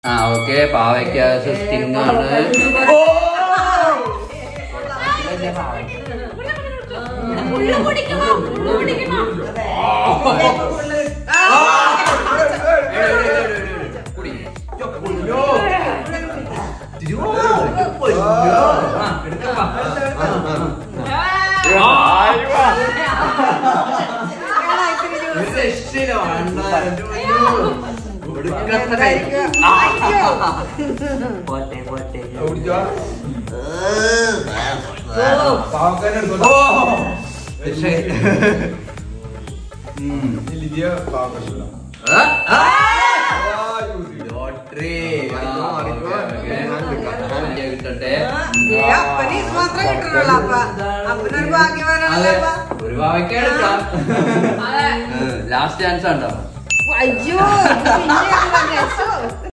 ആ ഓക്കെ പാവയ്ക്ക സ്റ്റിങ് ആണ് ഉള്ളു കുടിക്കണോ ഉള്ളു കുടിക്കണോ കുടി. ഒരു രക്ഷയില്ല, വേണ്ട. ഒടുക്കത്തെ കൈ. പോട്ടെ, പോട്ടെ. രക്ഷ- ഉം. ആ, ആ. ലോട്ടറി. ആ, ഓക്കേ, ഓക്കേ. ഞാൻ കിട്ടട്ടെ അപ്പന് ഇത് മാത്രമേ കിട്ടുന്നുള്ളൂ അപ്പ അപ്പനൊരു ഭാഗ്യവാനാണല്ലോ അതെ അപ്പ ഒരു ഭാവയ്ക്ക എടുക്കാം ലാസ്റ്റ് ചാൻസ് ഉണ്ടോ അയ്യോ ഇത് പിന്നെ ഞങ്ങൾ രസം